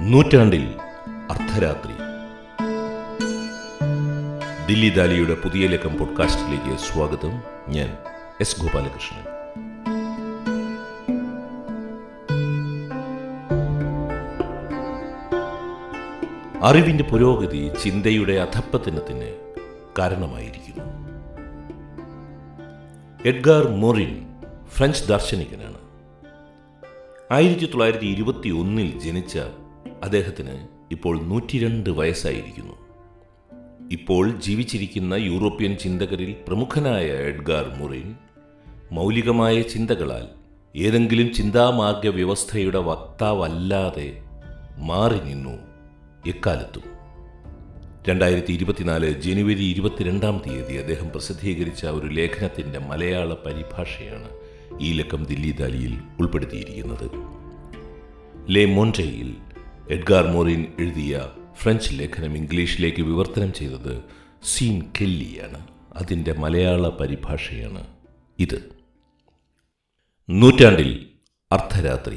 നൂറ്റാണ്ടിൽ അർദ്ധരാത്രി ദില്ലി ദാലിയുടെ പുതിയ ലക്കം പോഡ്കാസ്റ്റിലേക്ക് സ്വാഗതം ഞാൻ എസ് ഗോപാലകൃഷ്ണൻ അറിവിന്റെ പുരോഗതി ചിന്തയുടെ അധപ്പതനത്തിന് കാരണമായിരിക്കുന്നു എഡ്ഗാർ മൊറിൻ ഫ്രഞ്ച് ദാർശനികനാണ് ആയിരത്തി തൊള്ളായിരത്തി ഇരുപത്തി ഒന്നിൽ ജനിച്ച അദ്ദേഹത്തിന് ഇപ്പോൾ നൂറ്റിരണ്ട് വയസ്സായിരിക്കുന്നു ഇപ്പോൾ ജീവിച്ചിരിക്കുന്ന യൂറോപ്യൻ ചിന്തകരിൽ പ്രമുഖനായ എഡ്ഗാർ മുറിൻ മൗലികമായ ചിന്തകളാൽ ഏതെങ്കിലും ചിന്താമാർഗ വ്യവസ്ഥയുടെ വക്താവല്ലാതെ മാറി നിന്നു എക്കാലത്തും രണ്ടായിരത്തി ഇരുപത്തിനാല് ജനുവരി ഇരുപത്തിരണ്ടാം തീയതി അദ്ദേഹം പ്രസിദ്ധീകരിച്ച ഒരു ലേഖനത്തിന്റെ മലയാള പരിഭാഷയാണ് ഈ ലക്കം ദില്ലി ദാലിയിൽ ഉൾപ്പെടുത്തിയിരിക്കുന്നത് ലേ മോണ്ടയിൽ എഡ്ഗാർ മോറിൻ എഴുതിയ ഫ്രഞ്ച് ലേഖനം ഇംഗ്ലീഷിലേക്ക് വിവർത്തനം ചെയ്തത് സീൻ കെല്ലിയാണ് അതിൻ്റെ മലയാള പരിഭാഷയാണ് ഇത് നൂറ്റാണ്ടിൽ അർദ്ധരാത്രി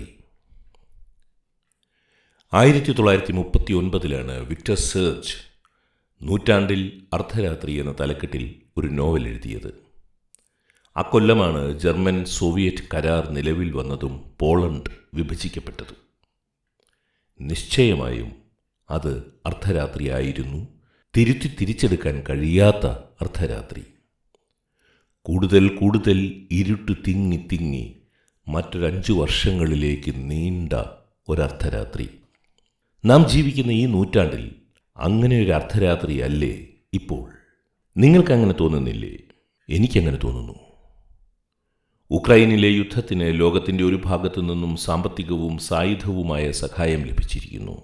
ആയിരത്തി തൊള്ളായിരത്തി മുപ്പത്തി ഒൻപതിലാണ് വിക്ടർ സേർച്ച് നൂറ്റാണ്ടിൽ അർദ്ധരാത്രി എന്ന തലക്കെട്ടിൽ ഒരു നോവൽ എഴുതിയത് അക്കൊല്ലമാണ് ജർമ്മൻ സോവിയറ്റ് കരാർ നിലവിൽ വന്നതും പോളണ്ട് വിഭജിക്കപ്പെട്ടതും നിശ്ചയമായും അത് അർദ്ധരാത്രിയായിരുന്നു തിരുത്തി തിരിച്ചെടുക്കാൻ കഴിയാത്ത അർദ്ധരാത്രി കൂടുതൽ കൂടുതൽ ഇരുട്ട് തിങ്ങി തിങ്ങി മറ്റൊരഞ്ചു വർഷങ്ങളിലേക്ക് നീണ്ട ഒരർദ്ധരാത്രി നാം ജീവിക്കുന്ന ഈ നൂറ്റാണ്ടിൽ അങ്ങനെ ഒരു അർദ്ധരാത്രി അല്ലേ ഇപ്പോൾ നിങ്ങൾക്കങ്ങനെ തോന്നുന്നില്ലേ എനിക്കങ്ങനെ തോന്നുന്നു ഉക്രൈനിലെ യുദ്ധത്തിന് ലോകത്തിൻ്റെ ഒരു ഭാഗത്തു നിന്നും സാമ്പത്തികവും സായുധവുമായ സഹായം ലഭിച്ചിരിക്കുന്നു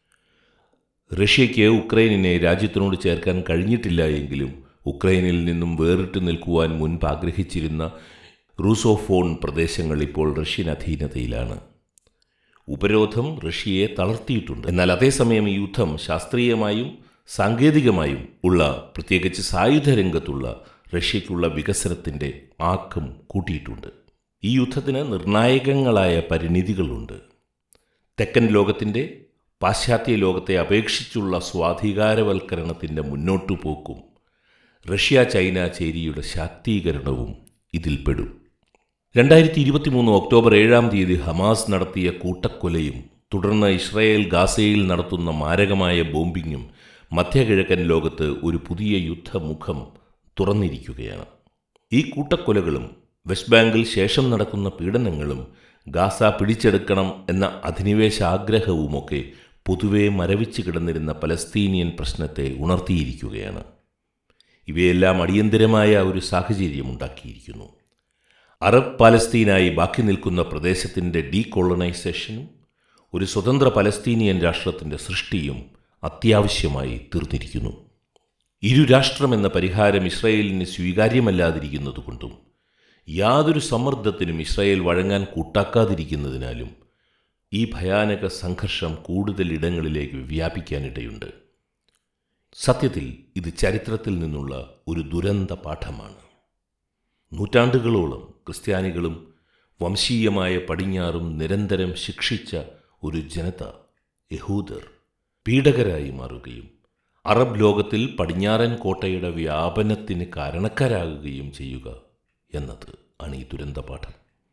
റഷ്യയ്ക്ക് ഉക്രൈനിനെ രാജ്യത്തിനോട് ചേർക്കാൻ കഴിഞ്ഞിട്ടില്ല എങ്കിലും ഉക്രൈനിൽ നിന്നും വേറിട്ട് നിൽക്കുവാൻ മുൻപ് ആഗ്രഹിച്ചിരുന്ന റൂസോഫോൺ പ്രദേശങ്ങൾ ഇപ്പോൾ റഷ്യൻ അധീനതയിലാണ് ഉപരോധം റഷ്യയെ തളർത്തിയിട്ടുണ്ട് എന്നാൽ അതേസമയം ഈ യുദ്ധം ശാസ്ത്രീയമായും സാങ്കേതികമായും ഉള്ള പ്രത്യേകിച്ച് സായുധ രംഗത്തുള്ള റഷ്യയ്ക്കുള്ള വികസനത്തിൻ്റെ ആക്കം കൂട്ടിയിട്ടുണ്ട് ഈ യുദ്ധത്തിന് നിർണായകങ്ങളായ പരിണിതികളുണ്ട് തെക്കൻ ലോകത്തിൻ്റെ പാശ്ചാത്യ ലോകത്തെ അപേക്ഷിച്ചുള്ള സ്വാധികാരവൽക്കരണത്തിൻ്റെ മുന്നോട്ടു പോക്കും റഷ്യ ചൈന ചേരിയുടെ ശാക്തീകരണവും ഇതിൽപ്പെടും രണ്ടായിരത്തി ഇരുപത്തിമൂന്ന് ഒക്ടോബർ ഏഴാം തീയതി ഹമാസ് നടത്തിയ കൂട്ടക്കൊലയും തുടർന്ന് ഇസ്രായേൽ ഗാസയിൽ നടത്തുന്ന മാരകമായ ബോംബിങ്ങും മധ്യകിഴക്കൻ ലോകത്ത് ഒരു പുതിയ യുദ്ധമുഖം തുറന്നിരിക്കുകയാണ് ഈ കൂട്ടക്കൊലകളും വെസ്റ്റ് ബാങ്കിൽ ശേഷം നടക്കുന്ന പീഡനങ്ങളും ഗാസ പിടിച്ചെടുക്കണം എന്ന അധിനിവേശ ആഗ്രഹവുമൊക്കെ പൊതുവെ മരവിച്ചു കിടന്നിരുന്ന പലസ്തീനിയൻ പ്രശ്നത്തെ ഉണർത്തിയിരിക്കുകയാണ് ഇവയെല്ലാം അടിയന്തരമായ ഒരു സാഹചര്യം ഉണ്ടാക്കിയിരിക്കുന്നു അറബ് പാലസ്തീനായി ബാക്കി നിൽക്കുന്ന പ്രദേശത്തിൻ്റെ ഡീകോളണൈസേഷനും ഒരു സ്വതന്ത്ര പലസ്തീനിയൻ രാഷ്ട്രത്തിൻ്റെ സൃഷ്ടിയും അത്യാവശ്യമായി തീർന്നിരിക്കുന്നു ഇരു രാഷ്ട്രമെന്ന പരിഹാരം ഇസ്രയേലിന് സ്വീകാര്യമല്ലാതിരിക്കുന്നതുകൊണ്ടും യാതൊരു സമ്മർദ്ദത്തിനും ഇസ്രായേൽ വഴങ്ങാൻ കൂട്ടാക്കാതിരിക്കുന്നതിനാലും ഈ ഭയാനക സംഘർഷം കൂടുതൽ ഇടങ്ങളിലേക്ക് വ്യാപിക്കാനിടയുണ്ട് സത്യത്തിൽ ഇത് ചരിത്രത്തിൽ നിന്നുള്ള ഒരു ദുരന്ത പാഠമാണ് നൂറ്റാണ്ടുകളോളം ക്രിസ്ത്യാനികളും വംശീയമായ പടിഞ്ഞാറും നിരന്തരം ശിക്ഷിച്ച ഒരു ജനത യഹൂദർ പീഡകരായി മാറുകയും അറബ് ലോകത്തിൽ പടിഞ്ഞാറൻ കോട്ടയുടെ വ്യാപനത്തിന് കാരണക്കാരാകുകയും ചെയ്യുക എന്നത് ആണ് ഈ ദുരന്തപാഠം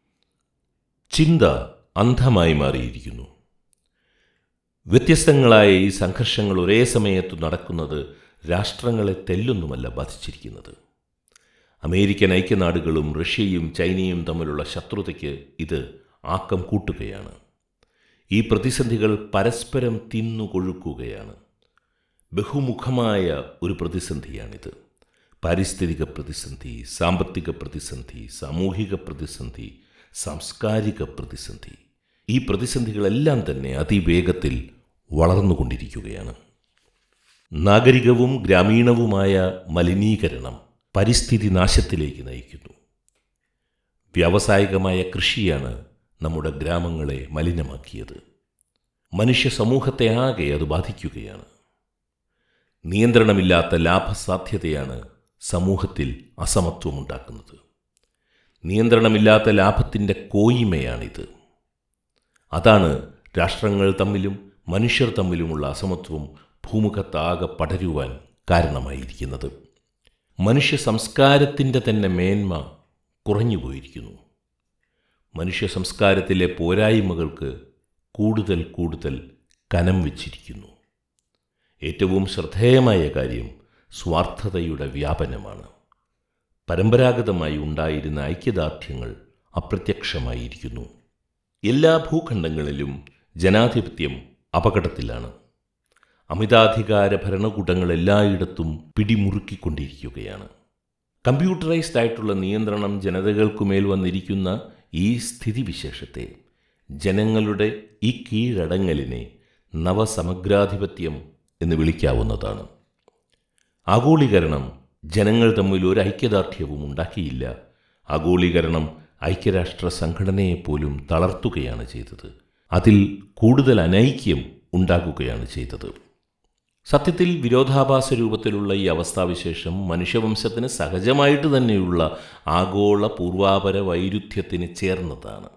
ചിന്ത അന്ധമായി മാറിയിരിക്കുന്നു വ്യത്യസ്തങ്ങളായ ഈ സംഘർഷങ്ങൾ ഒരേ സമയത്ത് നടക്കുന്നത് രാഷ്ട്രങ്ങളെ തെല്ലൊന്നുമല്ല ബാധിച്ചിരിക്കുന്നത് അമേരിക്കൻ ഐക്യനാടുകളും റഷ്യയും ചൈനയും തമ്മിലുള്ള ശത്രുതയ്ക്ക് ഇത് ആക്കം കൂട്ടുകയാണ് ഈ പ്രതിസന്ധികൾ പരസ്പരം തിന്നുകൊഴുക്കുകയാണ് ബഹുമുഖമായ ഒരു പ്രതിസന്ധിയാണിത് പാരിസ്ഥിതിക പ്രതിസന്ധി സാമ്പത്തിക പ്രതിസന്ധി സാമൂഹിക പ്രതിസന്ധി സാംസ്കാരിക പ്രതിസന്ധി ഈ പ്രതിസന്ധികളെല്ലാം തന്നെ അതിവേഗത്തിൽ വളർന്നുകൊണ്ടിരിക്കുകയാണ് നാഗരികവും ഗ്രാമീണവുമായ മലിനീകരണം പരിസ്ഥിതി നാശത്തിലേക്ക് നയിക്കുന്നു വ്യാവസായികമായ കൃഷിയാണ് നമ്മുടെ ഗ്രാമങ്ങളെ മലിനമാക്കിയത് മനുഷ്യ സമൂഹത്തെ ആകെ അത് ബാധിക്കുകയാണ് നിയന്ത്രണമില്ലാത്ത ലാഭസാധ്യതയാണ് സമൂഹത്തിൽ അസമത്വമുണ്ടാക്കുന്നത് നിയന്ത്രണമില്ലാത്ത ലാഭത്തിൻ്റെ കോയിമയാണിത് അതാണ് രാഷ്ട്രങ്ങൾ തമ്മിലും മനുഷ്യർ തമ്മിലുമുള്ള അസമത്വം ഭൂമുഖത്താകെ പടരുവാൻ കാരണമായിരിക്കുന്നത് മനുഷ്യ സംസ്കാരത്തിൻ്റെ തന്നെ മേന്മ കുറഞ്ഞുപോയിരിക്കുന്നു മനുഷ്യ സംസ്കാരത്തിലെ പോരായ്മകൾക്ക് കൂടുതൽ കൂടുതൽ കനം വച്ചിരിക്കുന്നു ഏറ്റവും ശ്രദ്ധേയമായ കാര്യം സ്വാർത്ഥതയുടെ വ്യാപനമാണ് പരമ്പരാഗതമായി ഉണ്ടായിരുന്ന ഐക്യദാർഢ്യങ്ങൾ അപ്രത്യക്ഷമായിരിക്കുന്നു എല്ലാ ഭൂഖണ്ഡങ്ങളിലും ജനാധിപത്യം അപകടത്തിലാണ് അമിതാധികാര ഭരണകൂടങ്ങൾ എല്ലായിടത്തും പിടിമുറുക്കിക്കൊണ്ടിരിക്കുകയാണ് കമ്പ്യൂട്ടറൈസ്ഡ് ആയിട്ടുള്ള നിയന്ത്രണം ജനതകൾക്കുമേൽ വന്നിരിക്കുന്ന ഈ സ്ഥിതിവിശേഷത്തെ ജനങ്ങളുടെ ഈ കീഴടങ്ങലിനെ നവസമഗ്രാധിപത്യം എന്ന് വിളിക്കാവുന്നതാണ് ആഗോളീകരണം ജനങ്ങൾ തമ്മിൽ ഒരു ഐക്യദാർഢ്യവും ഉണ്ടാക്കിയില്ല ആഗോളീകരണം ഐക്യരാഷ്ട്ര സംഘടനയെപ്പോലും തളർത്തുകയാണ് ചെയ്തത് അതിൽ കൂടുതൽ അനൈക്യം ഉണ്ടാകുകയാണ് ചെയ്തത് സത്യത്തിൽ വിരോധാഭാസ രൂപത്തിലുള്ള ഈ അവസ്ഥാവിശേഷം മനുഷ്യവംശത്തിന് സഹജമായിട്ട് തന്നെയുള്ള ആഗോള പൂർവാപര വൈരുദ്ധ്യത്തിന് ചേർന്നതാണ്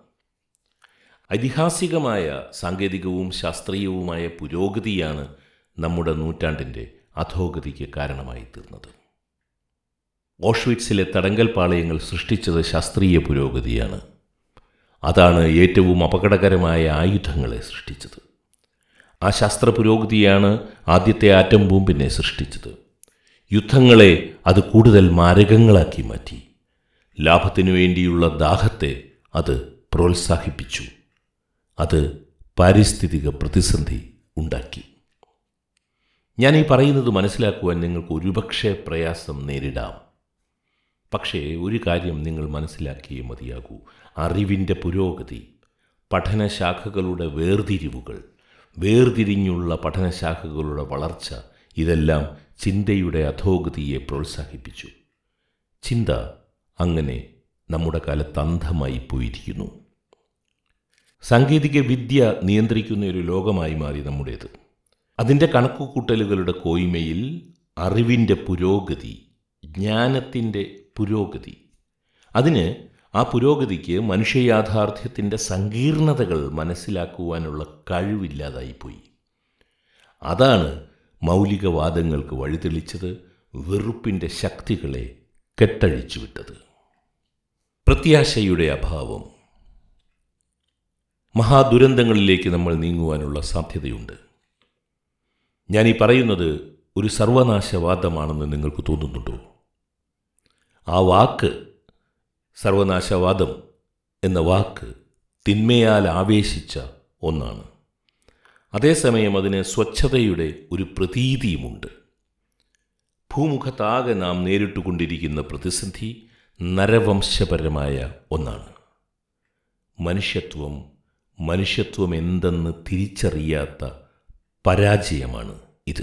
ഐതിഹാസികമായ സാങ്കേതികവും ശാസ്ത്രീയവുമായ പുരോഗതിയാണ് നമ്മുടെ നൂറ്റാണ്ടിൻ്റെ അധോഗതിക്ക് കാരണമായി തീർന്നത് ഓഷ്വിറ്റ്സിലെ തടങ്കൽ പാളയങ്ങൾ സൃഷ്ടിച്ചത് ശാസ്ത്രീയ പുരോഗതിയാണ് അതാണ് ഏറ്റവും അപകടകരമായ ആയുധങ്ങളെ സൃഷ്ടിച്ചത് ആ ശാസ്ത്ര പുരോഗതിയാണ് ആദ്യത്തെ ആറ്റം ബോംബിനെ സൃഷ്ടിച്ചത് യുദ്ധങ്ങളെ അത് കൂടുതൽ മാരകങ്ങളാക്കി മാറ്റി ലാഭത്തിനു വേണ്ടിയുള്ള ദാഹത്തെ അത് പ്രോത്സാഹിപ്പിച്ചു അത് പാരിസ്ഥിതിക പ്രതിസന്ധി ഉണ്ടാക്കി ഞാൻ ഈ പറയുന്നത് മനസ്സിലാക്കുവാൻ നിങ്ങൾക്ക് ഒരുപക്ഷെ പ്രയാസം നേരിടാം പക്ഷേ ഒരു കാര്യം നിങ്ങൾ മനസ്സിലാക്കിയേ മതിയാകൂ അറിവിൻ്റെ പുരോഗതി പഠനശാഖകളുടെ വേർതിരിവുകൾ വേർതിരിഞ്ഞുള്ള പഠനശാഖകളുടെ വളർച്ച ഇതെല്ലാം ചിന്തയുടെ അധോഗതിയെ പ്രോത്സാഹിപ്പിച്ചു ചിന്ത അങ്ങനെ നമ്മുടെ കാലത്ത് അന്ധമായി പോയിരിക്കുന്നു സാങ്കേതിക വിദ്യ നിയന്ത്രിക്കുന്ന ഒരു ലോകമായി മാറി നമ്മുടേത് അതിൻ്റെ കണക്കുകൂട്ടലുകളുടെ കോയ്മയിൽ അറിവിൻ്റെ പുരോഗതി ജ്ഞാനത്തിൻ്റെ പുരോഗതി അതിന് ആ പുരോഗതിക്ക് മനുഷ്യയാഥാർത്ഥ്യത്തിൻ്റെ സങ്കീർണതകൾ മനസ്സിലാക്കുവാനുള്ള കഴിവില്ലാതായിപ്പോയി അതാണ് മൗലികവാദങ്ങൾക്ക് വഴിതെളിച്ചത് വെറുപ്പിൻ്റെ ശക്തികളെ കെട്ടഴിച്ചു വിട്ടത് പ്രത്യാശയുടെ അഭാവം മഹാദുരന്തങ്ങളിലേക്ക് നമ്മൾ നീങ്ങുവാനുള്ള സാധ്യതയുണ്ട് ഞാൻ ഈ പറയുന്നത് ഒരു സർവനാശവാദമാണെന്ന് നിങ്ങൾക്ക് തോന്നുന്നുണ്ടോ ആ വാക്ക് സർവനാശവാദം എന്ന വാക്ക് തിന്മയാൽ ആവേശിച്ച ഒന്നാണ് അതേസമയം അതിന് സ്വച്ഛതയുടെ ഒരു പ്രതീതിയുമുണ്ട് ഭൂമുഖത്താകെ നാം നേരിട്ടുകൊണ്ടിരിക്കുന്ന പ്രതിസന്ധി നരവംശപരമായ ഒന്നാണ് മനുഷ്യത്വം മനുഷ്യത്വം എന്തെന്ന് തിരിച്ചറിയാത്ത പരാജയമാണ് ഇത്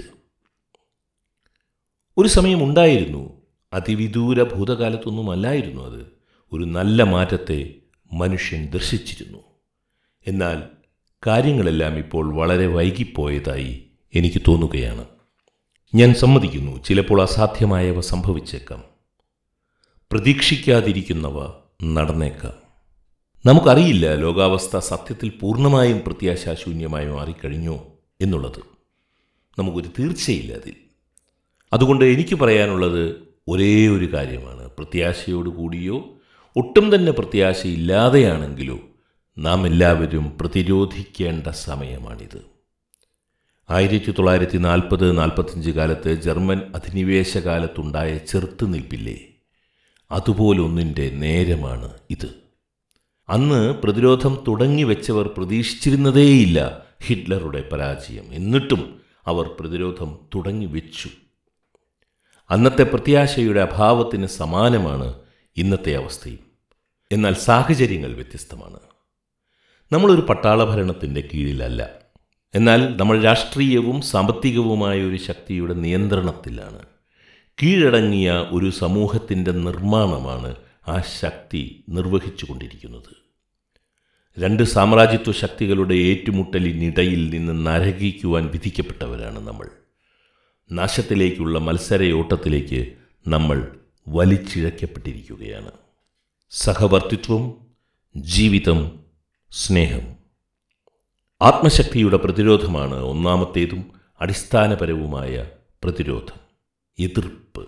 ഒരു സമയമുണ്ടായിരുന്നു അതിവിദൂര ഭൂതകാലത്തൊന്നുമല്ലായിരുന്നു അത് ഒരു നല്ല മാറ്റത്തെ മനുഷ്യൻ ദർശിച്ചിരുന്നു എന്നാൽ കാര്യങ്ങളെല്ലാം ഇപ്പോൾ വളരെ വൈകിപ്പോയതായി എനിക്ക് തോന്നുകയാണ് ഞാൻ സമ്മതിക്കുന്നു ചിലപ്പോൾ അസാധ്യമായവ സംഭവിച്ചേക്കാം പ്രതീക്ഷിക്കാതിരിക്കുന്നവ നടന്നേക്കാം നമുക്കറിയില്ല ലോകാവസ്ഥ സത്യത്തിൽ പൂർണ്ണമായും പ്രത്യാശാശൂന്യമായി മാറിക്കഴിഞ്ഞോ എന്നുള്ളത് നമുക്കൊരു തീർച്ചയില്ല അതിൽ അതുകൊണ്ട് എനിക്ക് പറയാനുള്ളത് ഒരേ ഒരു കാര്യമാണ് പ്രത്യാശയോട് കൂടിയോ ഒട്ടും തന്നെ പ്രത്യാശയില്ലാതെയാണെങ്കിലോ നാം എല്ലാവരും പ്രതിരോധിക്കേണ്ട സമയമാണിത് ആയിരത്തി തൊള്ളായിരത്തി നാൽപ്പത് നാൽപ്പത്തഞ്ച് കാലത്ത് ജർമ്മൻ അധിനിവേശ കാലത്തുണ്ടായ ചെറുത്തുനിൽപ്പില്ലേ അതുപോലൊന്നിൻ്റെ നേരമാണ് ഇത് അന്ന് പ്രതിരോധം തുടങ്ങി വെച്ചവർ പ്രതീക്ഷിച്ചിരുന്നതേയില്ല ഹിറ്റ്ലറുടെ പരാജയം എന്നിട്ടും അവർ പ്രതിരോധം തുടങ്ങി വെച്ചു അന്നത്തെ പ്രത്യാശയുടെ അഭാവത്തിന് സമാനമാണ് ഇന്നത്തെ അവസ്ഥയും എന്നാൽ സാഹചര്യങ്ങൾ വ്യത്യസ്തമാണ് നമ്മളൊരു പട്ടാള ഭരണത്തിൻ്റെ കീഴിലല്ല എന്നാൽ നമ്മൾ രാഷ്ട്രീയവും സാമ്പത്തികവുമായ ഒരു ശക്തിയുടെ നിയന്ത്രണത്തിലാണ് കീഴടങ്ങിയ ഒരു സമൂഹത്തിൻ്റെ നിർമ്മാണമാണ് ആ ശക്തി നിർവഹിച്ചു കൊണ്ടിരിക്കുന്നത് രണ്ട് സാമ്രാജ്യത്വ ശക്തികളുടെ ഏറ്റുമുട്ടലിനിടയിൽ നിന്ന് നരകിക്കുവാൻ വിധിക്കപ്പെട്ടവരാണ് നമ്മൾ നാശത്തിലേക്കുള്ള മത്സരയോട്ടത്തിലേക്ക് നമ്മൾ വലിച്ചിഴക്കപ്പെട്ടിരിക്കുകയാണ് സഹവർത്തിത്വം ജീവിതം സ്നേഹം ആത്മശക്തിയുടെ പ്രതിരോധമാണ് ഒന്നാമത്തേതും അടിസ്ഥാനപരവുമായ പ്രതിരോധം എതിർപ്പ്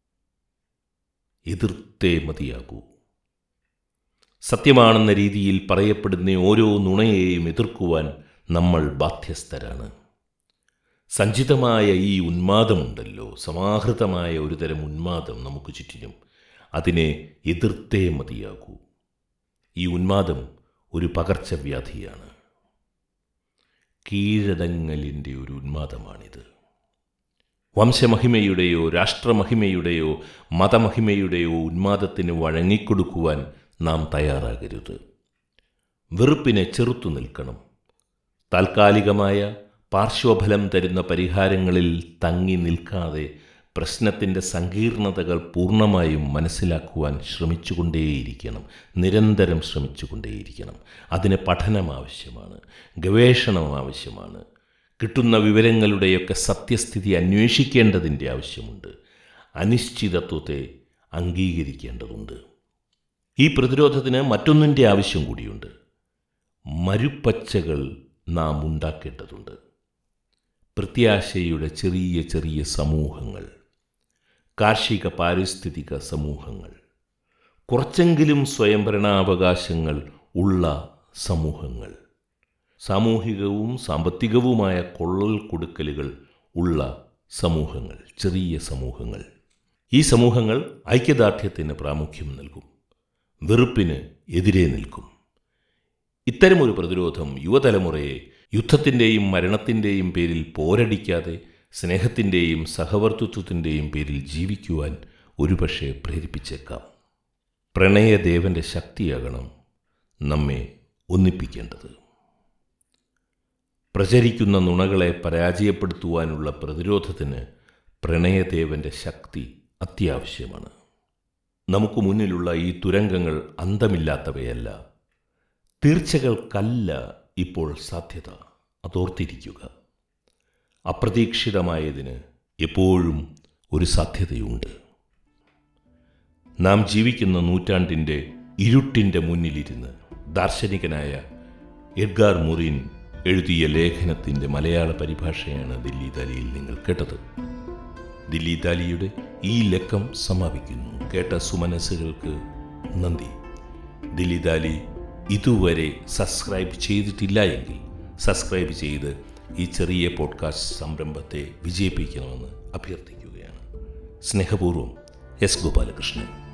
എതിർത്തേ മതിയാകൂ സത്യമാണെന്ന രീതിയിൽ പറയപ്പെടുന്ന ഓരോ നുണയെയും എതിർക്കുവാൻ നമ്മൾ ബാധ്യസ്ഥരാണ് സഞ്ചിതമായ ഈ ഉന്മാദമുണ്ടല്ലോ സമാഹൃതമായ ഒരുതരം ഉന്മാദം നമുക്ക് ചുറ്റിനും അതിനെ എതിർത്തേ മതിയാകൂ ഈ ഉന്മാദം ഒരു പകർച്ചവ്യാധിയാണ് കീഴടങ്ങലിൻ്റെ ഒരു ഉന്മാദമാണിത് വംശമഹിമയുടെയോ രാഷ്ട്രമഹിമയുടെയോ മതമഹിമയുടെയോ ഉന്മാദത്തിന് വഴങ്ങിക്കൊടുക്കുവാൻ നാം തയ്യാറാകരുത് വെറുപ്പിനെ ചെറുത്തു നിൽക്കണം താൽക്കാലികമായ പാർശ്വഫലം തരുന്ന പരിഹാരങ്ങളിൽ തങ്ങി നിൽക്കാതെ പ്രശ്നത്തിൻ്റെ സങ്കീർണതകൾ പൂർണ്ണമായും മനസ്സിലാക്കുവാൻ ശ്രമിച്ചുകൊണ്ടേയിരിക്കണം നിരന്തരം ശ്രമിച്ചുകൊണ്ടേയിരിക്കണം അതിന് പഠനം ആവശ്യമാണ് ഗവേഷണം ആവശ്യമാണ് കിട്ടുന്ന വിവരങ്ങളുടെയൊക്കെ സത്യസ്ഥിതി അന്വേഷിക്കേണ്ടതിൻ്റെ ആവശ്യമുണ്ട് അനിശ്ചിതത്വത്തെ അംഗീകരിക്കേണ്ടതുണ്ട് ഈ പ്രതിരോധത്തിന് മറ്റൊന്നിൻ്റെ ആവശ്യം കൂടിയുണ്ട് മരുപ്പച്ചകൾ നാം ഉണ്ടാക്കേണ്ടതുണ്ട് പ്രത്യാശയുടെ ചെറിയ ചെറിയ സമൂഹങ്ങൾ കാർഷിക പാരിസ്ഥിതിക സമൂഹങ്ങൾ കുറച്ചെങ്കിലും സ്വയംഭരണാവകാശങ്ങൾ ഉള്ള സമൂഹങ്ങൾ സാമൂഹികവും സാമ്പത്തികവുമായ കൊള്ളൽ കൊടുക്കലുകൾ ഉള്ള സമൂഹങ്ങൾ ചെറിയ സമൂഹങ്ങൾ ഈ സമൂഹങ്ങൾ ഐക്യദാർഢ്യത്തിന് പ്രാമുഖ്യം നൽകും വെറുപ്പിന് എതിരെ നിൽക്കും ഇത്തരമൊരു പ്രതിരോധം യുവതലമുറയെ യുദ്ധത്തിൻ്റെയും മരണത്തിൻ്റെയും പേരിൽ പോരടിക്കാതെ സ്നേഹത്തിൻ്റെയും സഹവർത്തിത്വത്തിൻ്റെയും പേരിൽ ജീവിക്കുവാൻ ഒരുപക്ഷെ പ്രേരിപ്പിച്ചേക്കാം പ്രണയദേവൻ്റെ ശക്തിയാകണം നമ്മെ ഒന്നിപ്പിക്കേണ്ടത് പ്രചരിക്കുന്ന നുണകളെ പരാജയപ്പെടുത്തുവാനുള്ള പ്രതിരോധത്തിന് പ്രണയദേവൻ്റെ ശക്തി അത്യാവശ്യമാണ് നമുക്ക് മുന്നിലുള്ള ഈ തുരങ്കങ്ങൾ അന്തമില്ലാത്തവയല്ല തീർച്ചകൾക്കല്ല ഇപ്പോൾ സാധ്യത അതോർത്തിരിക്കുക അപ്രതീക്ഷിതമായതിന് എപ്പോഴും ഒരു സാധ്യതയുണ്ട് നാം ജീവിക്കുന്ന നൂറ്റാണ്ടിൻ്റെ ഇരുട്ടിൻ്റെ മുന്നിലിരുന്ന് ദാർശനികനായ എഡ്ഗാർ മുറിൻ എഴുതിയ ലേഖനത്തിൻ്റെ മലയാള പരിഭാഷയാണ് ദില്ലി ദാലിയിൽ നിങ്ങൾ കേട്ടത് ദില്ലി ദാലിയുടെ ഈ ലക്കം സമാപിക്കുന്നു കേട്ട സുമനസ്സുകൾക്ക് നന്ദി ദില്ലി ദാലി ഇതുവരെ സബ്സ്ക്രൈബ് ചെയ്തിട്ടില്ല എങ്കിൽ സബ്സ്ക്രൈബ് ചെയ്ത് ഈ ചെറിയ പോഡ്കാസ്റ്റ് സംരംഭത്തെ വിജയിപ്പിക്കണമെന്ന് അഭ്യർത്ഥിക്കുകയാണ് സ്നേഹപൂർവ്വം എസ് ഗോപാലകൃഷ്ണൻ